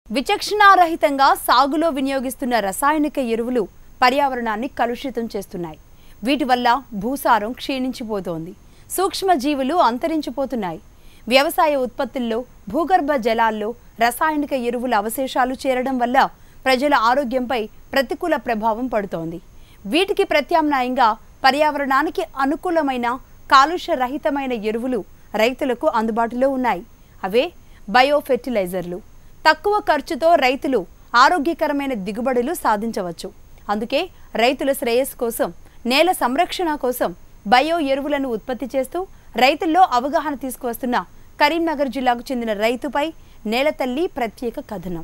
విచక్షణారహితంగా సాగులో వినియోగిస్తున్న రసాయనిక ఎరువులు పర్యావరణాన్ని కలుషితం చేస్తున్నాయి వీటి వల్ల భూసారం క్షీణించిపోతోంది సూక్ష్మజీవులు అంతరించిపోతున్నాయి వ్యవసాయ ఉత్పత్తుల్లో భూగర్భ జలాల్లో రసాయనిక ఎరువుల అవశేషాలు చేరడం వల్ల ప్రజల ఆరోగ్యంపై ప్రతికూల ప్రభావం పడుతోంది వీటికి ప్రత్యామ్నాయంగా పర్యావరణానికి అనుకూలమైన కాలుష్య రహితమైన ఎరువులు రైతులకు అందుబాటులో ఉన్నాయి అవే బయో ఫెర్టిలైజర్లు తక్కువ ఖర్చుతో రైతులు ఆరోగ్యకరమైన దిగుబడులు సాధించవచ్చు అందుకే రైతుల శ్రేయస్సు కోసం నేల సంరక్షణ కోసం బయో ఎరువులను ఉత్పత్తి చేస్తూ రైతుల్లో అవగాహన తీసుకువస్తున్న కరీంనగర్ జిల్లాకు చెందిన రైతుపై నేలతల్లి ప్రత్యేక కథనం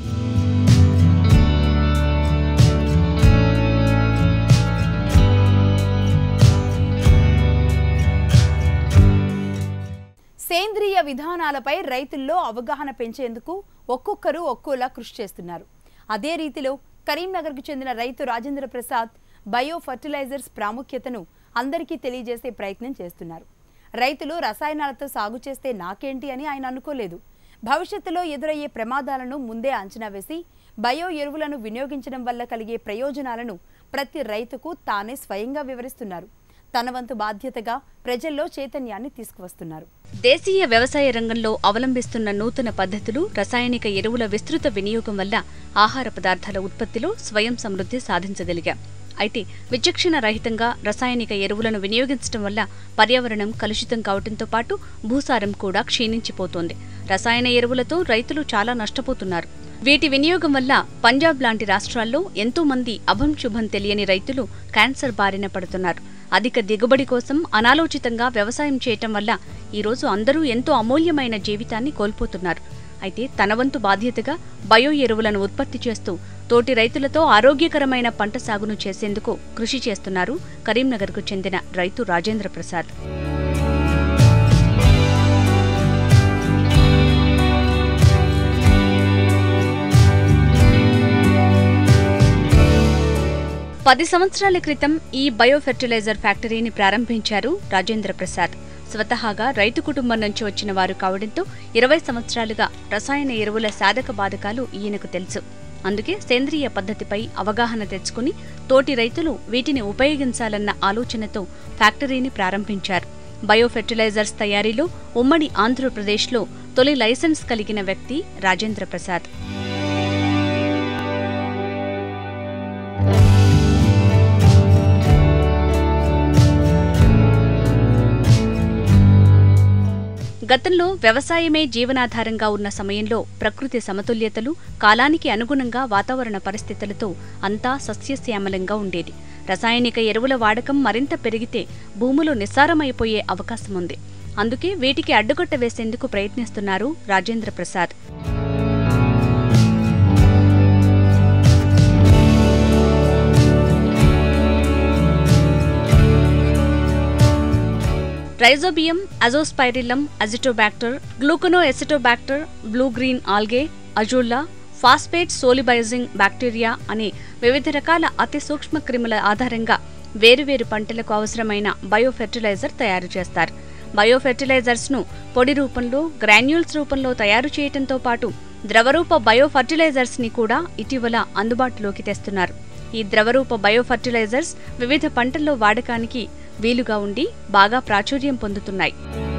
సేంద్రియ విధానాలపై రైతుల్లో అవగాహన పెంచేందుకు ఒక్కొక్కరు ఒక్కోలా కృషి చేస్తున్నారు అదే రీతిలో కరీంనగర్కు చెందిన రైతు రాజేంద్ర ప్రసాద్ బయో ఫర్టిలైజర్స్ ప్రాముఖ్యతను అందరికీ తెలియజేసే ప్రయత్నం చేస్తున్నారు రైతులు రసాయనాలతో సాగు చేస్తే నాకేంటి అని ఆయన అనుకోలేదు భవిష్యత్తులో ఎదురయ్యే ప్రమాదాలను ముందే అంచనా వేసి బయో ఎరువులను వినియోగించడం వల్ల కలిగే ప్రయోజనాలను ప్రతి రైతుకు తానే స్వయంగా వివరిస్తున్నారు తన వంతు బాధ్యతగా ప్రజల్లో చైతన్యాన్ని తీసుకువస్తున్నారు దేశీయ వ్యవసాయ రంగంలో అవలంబిస్తున్న నూతన పద్ధతులు రసాయనిక ఎరువుల విస్తృత వినియోగం వల్ల ఆహార పదార్థాల ఉత్పత్తిలో స్వయం సమృద్ధి సాధించగలిగాం అయితే విచక్షణ రహితంగా రసాయనిక ఎరువులను వినియోగించడం వల్ల పర్యావరణం కలుషితం కావడంతో పాటు భూసారం కూడా క్షీణించిపోతోంది రసాయన ఎరువులతో రైతులు చాలా నష్టపోతున్నారు వీటి వినియోగం వల్ల పంజాబ్ లాంటి రాష్ట్రాల్లో ఎంతో మంది అభం శుభం తెలియని రైతులు క్యాన్సర్ బారిన పడుతున్నారు అధిక దిగుబడి కోసం అనాలోచితంగా వ్యవసాయం చేయటం వల్ల ఈరోజు అందరూ ఎంతో అమూల్యమైన జీవితాన్ని కోల్పోతున్నారు అయితే తన వంతు బాధ్యతగా బయో ఎరువులను ఉత్పత్తి చేస్తూ తోటి రైతులతో ఆరోగ్యకరమైన పంట సాగును చేసేందుకు కృషి చేస్తున్నారు కరీంనగర్కు చెందిన రైతు రాజేంద్ర ప్రసాద్ పది సంవత్సరాల క్రితం ఈ బయో ఫెర్టిలైజర్ ఫ్యాక్టరీని ప్రారంభించారు రాజేంద్ర ప్రసాద్ స్వతహాగా రైతు కుటుంబం నుంచి వచ్చిన వారు కావడంతో ఇరవై సంవత్సరాలుగా రసాయన ఎరువుల సాధక బాధకాలు ఈయనకు తెలుసు అందుకే సేంద్రియ పద్ధతిపై అవగాహన తెచ్చుకుని తోటి రైతులు వీటిని ఉపయోగించాలన్న ఆలోచనతో ఫ్యాక్టరీని ప్రారంభించారు బయో ఫెర్టిలైజర్స్ తయారీలో ఉమ్మడి ఆంధ్రప్రదేశ్లో తొలి లైసెన్స్ కలిగిన వ్యక్తి రాజేంద్ర ప్రసాద్ గతంలో వ్యవసాయమే జీవనాధారంగా ఉన్న సమయంలో ప్రకృతి సమతుల్యతలు కాలానికి అనుగుణంగా వాతావరణ పరిస్థితులతో అంతా సస్యశ్యామలంగా ఉండేది రసాయనిక ఎరువుల వాడకం మరింత పెరిగితే భూములు నిస్సారమైపోయే అవకాశం ఉంది అందుకే వీటికి అడ్డుకట్ట వేసేందుకు ప్రయత్నిస్తున్నారు Rajendra Prasad rhizobium azospirillum azotobacter gluconacetobacter blue green algae azolla phosphate solubilizing bacteria అనే వివిధ రకాల అతి సూక్ష్మ క్రిముల ఆధారంగా వేరువేరు పంటలకు అవసరమైన బయో ఫెర్టిలైజర్ తయారు చేస్తారు బయో ఫెర్టిలైజర్స్ ను పొడి రూపంలో గ్రాన్యూల్స్ రూపంలో తయారు చేయటంతో పాటు ద్రవరూప బయో ఫర్టిలైజర్స్ ని కూడా ఇటీవల అందుబాటులోకి తెస్తున్నారు ఈ ద్రవరూప బయో ఫర్టిలైజర్స్ వివిధ పంటల్లో వాడకానికి వీలుగా ఉండి బాగా ప్రాచుర్యం పొందుతున్నాయి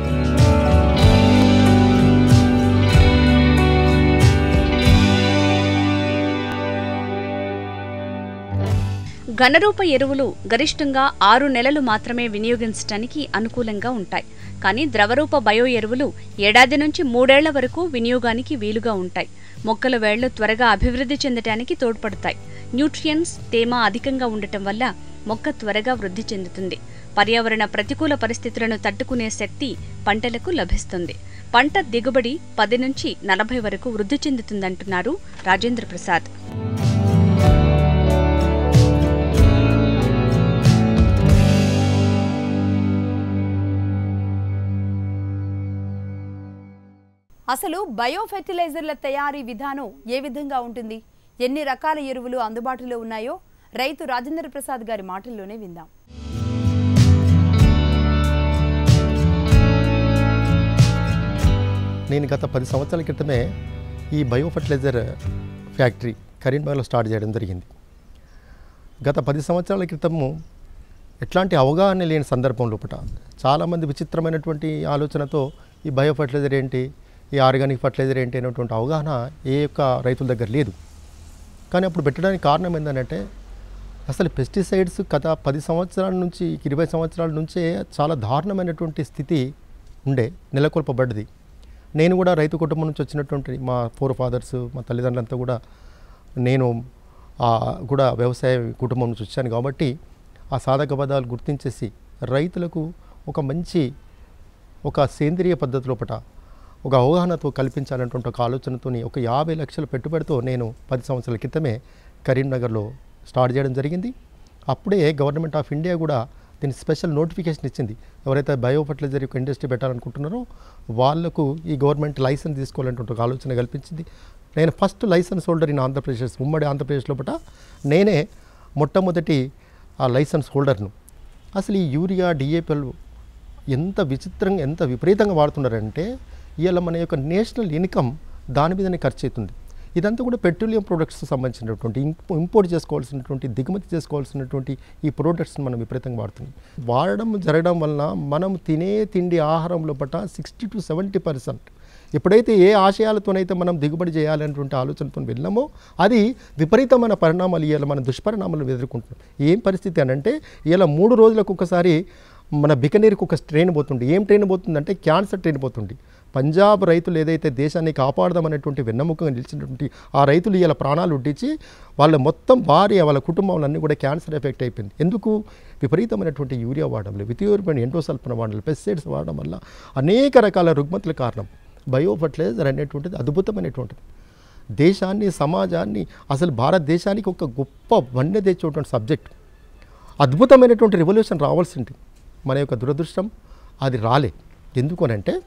ఘనరూప ఎరువులు గరిష్టంగా ఆరు నెలలు మాత్రమే వినియోగించటానికి అనుకూలంగా ఉంటాయి కానీ ద్రవరూప బయో ఎరువులు ఏడాది నుంచి మూడేళ్ల వరకు వినియోగానికి వీలుగా ఉంటాయి మొక్కల వేళ్లు త్వరగా అభివృద్ధి చెందటానికి తోడ్పడతాయి న్యూట్రియన్స్ తేమ అధికంగా ఉండటం వల్ల మొక్క త్వరగా వృద్ధి చెందుతుంది పర్యావరణ ప్రతికూల పరిస్థితులను తట్టుకునే శక్తి పంటలకు లభిస్తుంది పంట దిగుబడి పది నుంచి నలభై వరకు వృద్ధి చెందుతుందంటున్నారు రాజేంద్ర ప్రసాద్ అసలు బయో ఫెర్టిలైజర్ల తయారీ విధానం ఏ విధంగా ఉంటుంది ఎన్ని రకాల ఎరువులు అందుబాటులో ఉన్నాయో రైతు రాజేంద్ర ప్రసాద్ గారి మాటల్లోనే విందాం నేను గత పది సంవత్సరాల క్రితమే ఈ బయో ఫర్టిలైజర్ ఫ్యాక్టరీ కరీంనగర్లో స్టార్ట్ చేయడం జరిగింది గత పది సంవత్సరాల క్రితము ఎట్లాంటి అవగాహన లేని సందర్భం లోపల చాలామంది విచిత్రమైనటువంటి ఆలోచనతో ఈ బయో ఫర్టిలైజర్ ఏంటి ఈ ఆర్గానిక్ ఫర్టిలైజర్ ఏంటి అనేటువంటి అవగాహన ఏ యొక్క రైతుల దగ్గర లేదు కానీ అప్పుడు పెట్టడానికి కారణం ఏంటంటే అసలు పెస్టిసైడ్స్ గత పది సంవత్సరాల నుంచి ఇరవై సంవత్సరాల నుంచే చాలా దారుణమైనటువంటి స్థితి ఉండే నెలకొల్పబడ్డది నేను కూడా రైతు కుటుంబం నుంచి వచ్చినటువంటి మా ఫోర్ ఫాదర్స్ మా తల్లిదండ్రులంతా కూడా నేను ఆ, కూడా వ్యవసాయ కుటుంబం నుంచి వచ్చాను కాబట్టి ఆ సాధక పదాలు గుర్తించేసి రైతులకు ఒక మంచి ఒక సేంద్రియ పద్ధతి లోపట ఒక అవగాహనతో కల్పించాలన్నటువంటి ఒక ఆలోచనతోని ఒక యాభై లక్షల పెట్టుబడితో నేను పది సంవత్సరాల క్రితమే కరీంనగర్లో స్టార్ట్ చేయడం జరిగింది అప్పుడే గవర్నమెంట్ ఆఫ్ ఇండియా కూడా దీని స్పెషల్ నోటిఫికేషన్ ఇచ్చింది ఎవరైతే బయో ఫర్టిలైజర్ యొక్క ఇండస్ట్రీ పెట్టాలనుకుంటున్నారో వాళ్లకు ఈ గవర్నమెంట్ లైసెన్స్ తీసుకోవాలన్నటువంటి ఒక ఆలోచన కల్పించింది నేను first license holder in Andhra Pradesh ఉమ్మడి ఆంధ్రప్రదేశ్ లోపల నేనే మొట్టమొదటి ఆ లైసెన్స్ హోల్డర్ను అసలు ఈ యూరియా డిఏపిఎల్ ఎంత విచిత్రంగా ఎంత విపరీతంగా వాడుతున్నారంటే ఇవాళ మన యొక్క నేషనల్ ఇన్కమ్ దాని మీదనే ఖర్చు అవుతుంది ఇదంతా కూడా పెట్రోలియం ప్రొడక్ట్స్ సంబంధించినటువంటి ఇంపో- ఇంపోర్ట్ చేసుకోవాల్సినటువంటి దిగుమతి చేసుకోవాల్సినటువంటి ఈ ప్రొడక్ట్స్ని మనం విపరీతంగా వాడుతున్నాం వాడడం జరగడం వలన మనం తినే తిండి ఆహారం లోపల సిక్స్టీ టు సెవెంటీ పర్సెంట్ ఎప్పుడైతే ఏ ఆశయాలతోనైతే మనం దిగుబడి చేయాలనేటువంటి ఆలోచనతో వెళ్ళామో అది విపరీతమైన పరిణామాలు ఇవాళ మన దుష్పరిణామాలు ఎదుర్కొంటున్నాం ఏం పరిస్థితి అని అంటే ఇలా మూడు రోజులకు ఒకసారి మన బికనీర్కి ఒక ట్రైన్ పోతుంది ఏం ట్రైన్ పోతుందంటే క్యాన్సర్ ట్రైన్ పోతుంది పంజాబ్ రైతులు ఏదైతే దేశాన్ని కాపాడదామనేటువంటి వెన్నెముకగా నిలిచినటువంటి ఆ రైతులు ఇలా ప్రాణాలు ఉడ్డించి వాళ్ళ మొత్తం భార్య వాళ్ళ కుటుంబంలో కూడా క్యాన్సర్ ఎఫెక్ట్ అయిపోయింది ఎందుకు విపరీతమైనటువంటి యూరియా వాడడం వితయూరమైన ఎండోసల్ఫన్ వాడడం పెస్టిసైడ్స్ వాడడం వల్ల అనేక రకాల రుగ్మతుల కారణం బయో ఫర్టిలైజర్ అనేటువంటిది అద్భుతమైనటువంటిది దేశాన్ని సమాజాన్ని అసలు భారతదేశానికి ఒక గొప్ప వన్య తెచ్చేటువంటి సబ్జెక్ట్ అద్భుతమైనటువంటి రెవల్యూషన్ రావాల్సింది మన యొక్క దురదృష్టం అది రాలే ఎందుకు అని అంటే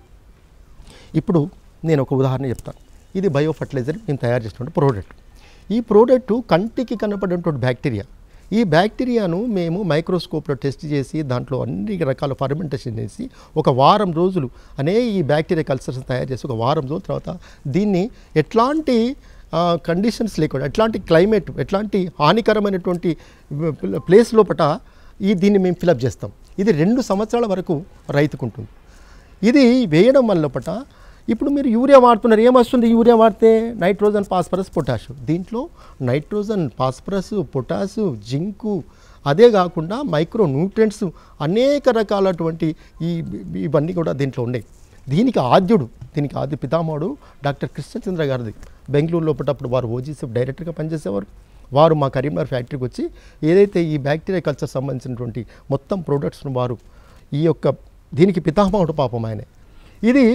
ఇప్పుడు నేను ఒక ఉదాహరణ చెప్తాను ఇది బయో ఫర్టిలైజర్ మేము తయారు చేసినటువంటి ప్రోడక్ట్ ఈ ప్రోడక్ట్ కంటికి కనపడేటువంటి బ్యాక్టీరియా ఈ బ్యాక్టీరియాను మేము మైక్రోస్కోప్లో టెస్ట్ చేసి దాంట్లో అన్ని రకాల ఫర్మెంటేషన్ చేసి ఒక వారం రోజులు అనే ఈ బ్యాక్టీరియా కల్చర్స్ తయారు చేసి ఒక వారం రోజుల తర్వాత దీన్ని ఎట్లాంటి కండిషన్స్ లేకుండా ఎట్లాంటి క్లైమేట్ ఎట్లాంటి హానికరమైనటువంటి ప్లేస్ లోపల ఈ దీన్ని మేము ఫిలప్ చేస్తాం ఇది రెండు సంవత్సరాల వరకు రైతుకుంటుంది ఇది వేయడం వల్ల పట ఇప్పుడు మీరు యూరియా వాడుతున్నారు ఏమొస్తుంది యూరియా వాడితే నైట్రోజన్ ఫాస్ఫరస్ పొటాష్ దీంట్లో నైట్రోజన్ ఫాస్ఫరస్ పొటాష్ జింకు అదే కాకుండా మైక్రో న్యూట్రియంట్స్ అనేక రకాలటువంటి ఈ ఇవన్నీ కూడా దీంట్లో ఉన్నాయి దీనికి ఆద్యుడు దీనికి ఆద్య పితామహుడు డాక్టర్ కృష్ణచంద్ర గారిది బెంగళూరు లోపటప్పుడు వారు ఓజీసీ డైరెక్టర్గా పనిచేసేవారు వారు మా కరీంనగర్ ఫ్యాక్టరీకి వచ్చి ఏదైతే ఈ బ్యాక్టీరియా కల్చర్ సంబంధించినటువంటి మొత్తం ప్రోడక్ట్స్ను వారు ఈ యొక్క దీనికి పితామహుడు పాపం ఆయనే ఇది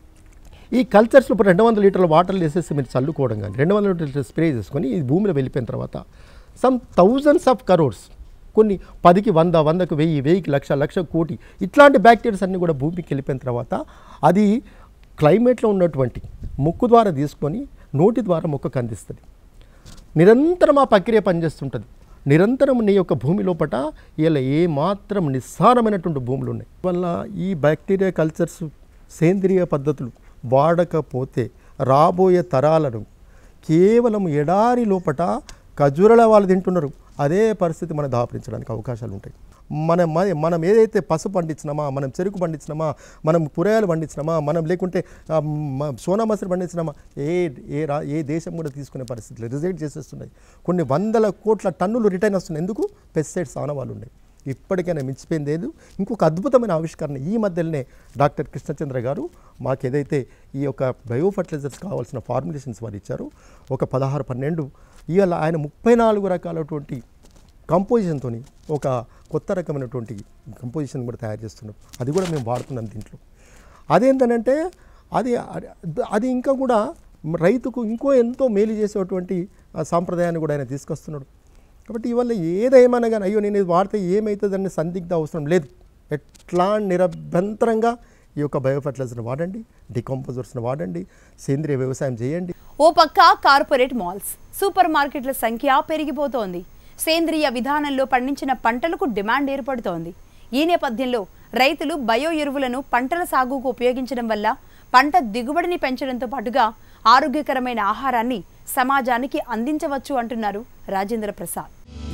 ఈ కల్చర్స్లో ఇప్పుడు రెండు వందల లీటర్ల వాటర్ వేసేసి మీరు చల్లుకోవడం కానీ రెండు వందల లీటర్ల స్ప్రే చేసుకొని ఇది భూమిలో వెళ్ళిపోయిన తర్వాత సమ్ థౌజండ్స్ ఆఫ్ కరోడ్స్ కొన్ని పదికి వంద వందకు వెయ్యి వెయ్యికి లక్ష లక్ష కోటి ఇట్లాంటి బ్యాక్టీరియాస్ అన్నీ కూడా భూమికి వెళ్ళిపోయిన తర్వాత అది క్లైమేట్లో ఉన్నటువంటి ముక్కు ద్వారా తీసుకొని నోటి ద్వారా మొక్కకు అందిస్తుంది నిరంతరం ఆ ప్రక్రియ పనిచేస్తుంటుంది నిరంతరం నీ యొక్క భూమి లోపట ఇలా ఏ మాత్రం నిస్సారమైనటువంటి భూములు ఉన్నాయి వల్ల ఈ బ్యాక్టీరియా కల్చర్స్ సేంద్రియ పద్ధతులు వాడకపోతే రాబోయే తరాలను కేవలం ఎడారి లోపట ఖజూరల వాళ్ళు తింటున్నారు అదే పరిస్థితి మనం దాపరించడానికి అవకాశాలు ఉంటాయి మనం మ- మనం ఏదైతే పసుపు పండించినామా మనం చెరుకు పండించినామా మనం కూరగాయలు పండించినామా మనం లేకుంటే ఆ, మ- సోనా మసూరి పండించినామా ఏ ఏ రా ఏ దేశం కూడా తీసుకునే పరిస్థితి లేదు రిజెక్ట్ చేసేస్తున్నాయి కొన్ని వందల కోట్ల టన్నులు రిటర్న్ వస్తున్నాయి ఎందుకు పెస్టిసైడ్స్ ఆనవాళ్ళు ఉన్నాయి ఇప్పటికైనా మించిపోయింది లేదు ఇంకొక అద్భుతమైన ఆవిష్కరణ ఈ మధ్యలోనే డాక్టర్ కృష్ణచంద్ర గారు మాకు ఏదైతే ఈ యొక్క బయో ఫర్టిలైజర్స్ కావాల్సిన ఫార్ములేషన్స్ వారు ఇచ్చారో ఒక పదహారు పన్నెండు ఇవాళ ఆయన ముప్పై నాలుగు రకాలటువంటి కంపోజిషన్తో ఒక కొత్త రకమైనటువంటి కంపోజిషన్ కూడా తయారు చేస్తున్నాం అది కూడా మేము వాడుతున్నాం దీంట్లో అదేంటనంటే అది అది ఇంకా కూడా రైతుకు ఇంకో ఎంతో మేలు చేసేటువంటి ఆ సాంప్రదాయాన్ని కూడా ఆయన తీసుకొస్తున్నాడు కాబట్టి ఇవాళ ఏదేమైనా కానీ అయ్యో నేను ఇది వాడితే ఏమవుతుందని సందిగ్ధ అవసరం లేదు ఎట్లా నిరభ్యంతరంగా ఈ యొక్క బయో ఫర్టిలైజర్ని వాడండి డికంపోజర్స్ని వాడండి సేంద్రియ వ్యవసాయం చేయండి ఓ పక్క కార్పొరేట్ మాల్స్ సూపర్ మార్కెట్ల సంఖ్య పెరిగిపోతోంది సేంద్రియ విధానంలో పండించిన పంటలకు డిమాండ్ ఏర్పడుతోంది ఈ నేపథ్యంలో రైతులు బయో ఎరువులను పంటల సాగుకు ఉపయోగించడం వల్ల పంట దిగుబడిని పెంచడంతో పాటుగా ఆరోగ్యకరమైన ఆహారాన్ని సమాజానికి అందించవచ్చు అంటున్నారు రాజేంద్ర ప్రసాద్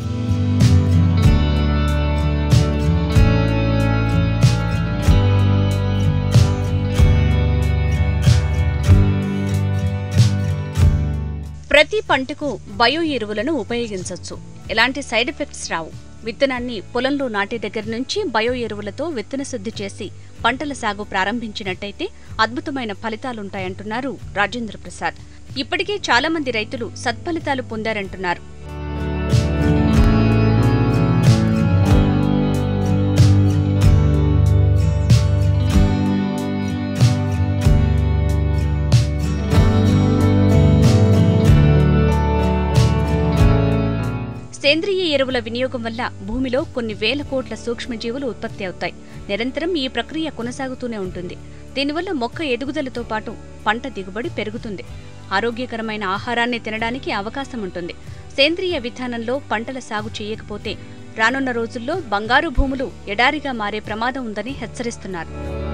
ప్రతి పంటకు బయో ఎరువులను ఉపయోగించవచ్చు ఎలాంటి సైడ్ ఎఫెక్ట్స్ రావు విత్తనాన్ని పొలంలో నాటే దగ్గర నుంచి బయో ఎరువులతో విత్తన శుద్ధి చేసి పంటల సాగు ప్రారంభించినట్టయితే అద్భుతమైన ఫలితాలుంటాయంటున్నారు రాజేంద్ర ప్రసాద్ ఇప్పటికే చాలా మంది రైతులు సత్ఫలితాలు పొందారంటున్నారు సేంద్రియ ఎరువుల వినియోగం వల్ల భూమిలో కొన్ని వేల కోట్ల సూక్ష్మజీవులు ఉత్పత్తి అవుతాయి నిరంతరం ఈ ప్రక్రియ కొనసాగుతూనే ఉంటుంది దీనివల్ల మొక్క ఎదుగుదలతో పాటు పంట దిగుబడి పెరుగుతుంది ఆరోగ్యకరమైన ఆహారాన్ని తినడానికి అవకాశం ఉంటుంది సేంద్రియ విధానంలో పంటల సాగు చేయకపోతే రానున్న రోజుల్లో బంగారు భూములు ఎడారిగా మారే ప్రమాదం ఉందని హెచ్చరిస్తున్నారు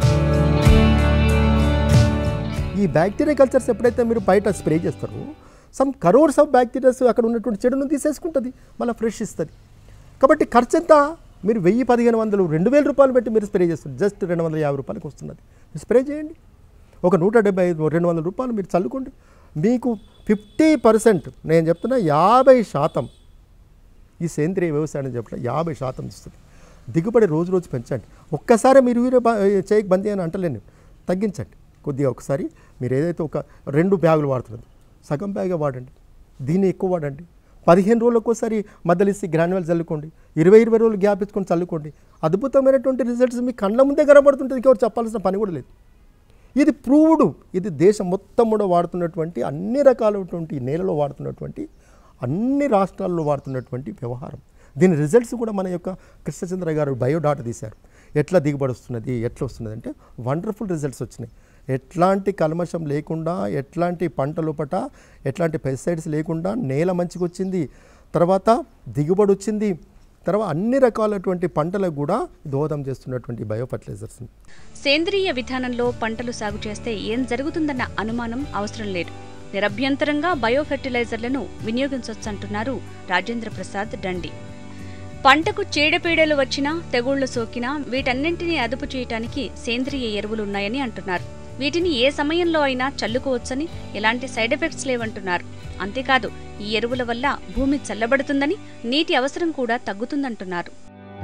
ఈ బ్యాక్టీరియా కల్చర్స్ ఎప్పుడైతే మీరు బయట స్ప్రే చేస్తారో సమ్ కరోడ్స్ ఆఫ్ బ్యాక్టీరియాస్ అక్కడ ఉన్నటువంటి చెడును తీసేసుకుంటుంది మళ్ళీ ఫ్రెష్ ఇస్తుంది కాబట్టి ఖర్చు ఎంత మీరు వెయ్యి పదిహేను వందలు రెండు వేల రూపాయలు పెట్టి మీరు స్ప్రే చేస్తారు జస్ట్ రెండు వందల యాభై రూపాయలకు వస్తున్నది మీరు స్ప్రే చేయండి ఒక నూట డెబ్బై ఐదు రెండు వందల రూపాయలు మీరు చల్లుకోండి మీకు ఫిఫ్టీ పర్సెంట్ నేను చెప్తున్నా యాభై శాతం ఈ సేంద్రియ వ్యవసాయం చెప్పిన యాభై శాతం ఇస్తుంది దిగుబడి రోజు రోజు పెంచండి ఒక్కసారి మీరు వీరే బ- చేయక బందీ అని అంటలేను తగ్గించండి కొద్దిగా ఒకసారి మీరు ఏదైతే ఒక రెండు బ్యాగులు వాడుతున్నారు సగం బ్యాగే వాడండి దీన్ని ఎక్కువ వాడండి పదిహేను రోజులకు ఒకసారి మద్దలిసి గ్రాన్యువల్ చల్లుకోండి ఇరవై ఇరవై రోజులు గ్యాప్ ఇచ్చుకొని చల్లుకోండి అద్భుతమైనటువంటి రిజల్ట్స్ మీ కళ్ళ ముందే కనబడుతుంటుంది ఇంకెవరు చెప్పాల్సిన పని కూడా లేదు ఇది ప్రూవ్డ్ ఇది దేశం మొత్తం కూడా వాడుతున్నటువంటి అన్ని రకాలైనటువంటి నేలలో వాడుతున్నటువంటి అన్ని రాష్ట్రాల్లో వాడుతున్నటువంటి వ్యవహారం దీని రిజల్ట్స్ కూడా మన యొక్క కృష్ణచంద్ర గారు బయోడాటా తీశారు ఎట్లా దిగుబడి వస్తున్నది ఎట్లా వస్తున్నది అంటే వండర్ఫుల్ రిజల్ట్స్ వచ్చినాయి ఎట్లాంటి కల్మషం లేకుండా ఎట్లాంటి పంట లోపట ఎట్లాంటి పెస్టిసైడ్స్ లేకుండా నేల మంచిగా వచ్చింది తర్వాత దిగుబడి వచ్చింది తర్వాత అన్ని రకాలైనటువంటి పంటలకు కూడా దోహదం చేస్తున్నటువంటి బయో ఫర్టిలైజర్స్ సేంద్రియ విధానంలో పంటలు సాగు చేస్తే ఏం జరుగుతుందన్న అనుమానం అవసరం లేదు నిరభ్యంతరంగా బయో ఫెర్టిలైజర్లను వినియోగించొచ్చంటున్నారు రాజేంద్ర ప్రసాద్ డండి పంటకు చీడపీడలు వచ్చినా తెగుళ్లు సోకినా వీటన్నింటినీ అదుపు చేయటానికి సేంద్రియ ఎరువులు ఉన్నాయని అంటున్నారు వీటిని ఏ సమయంలో అయినా చల్లుకోవచ్చని ఎలాంటి సైడ్ ఎఫెక్ట్స్ లేవంటున్నారు అంతేకాదు ఈ ఎరువుల వల్ల భూమి చల్లబడుతుందని నీటి అవసరం కూడా తగ్గుతుందంటున్నారు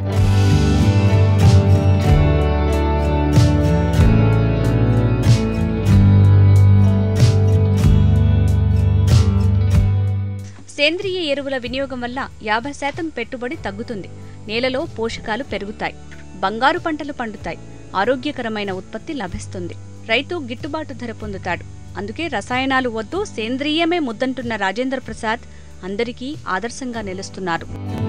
సేంద్రియ ఎరువుల వినియోగం వల్ల యాభై శాతం పెట్టుబడి తగ్గుతుంది నేలలో పోషకాలు పెరుగుతాయి బంగారు పంటలు పండుతాయి ఆరోగ్యకరమైన ఉత్పత్తి లభిస్తుంది రైతు గిట్టుబాటు ధర పొందుతాడు అందుకే రసాయనాలు వద్దు సేంద్రియమే ముద్దంటున్న రాజేంద్ర ప్రసాద్ అందరికీ ఆదర్శంగా నిలుస్తున్నారు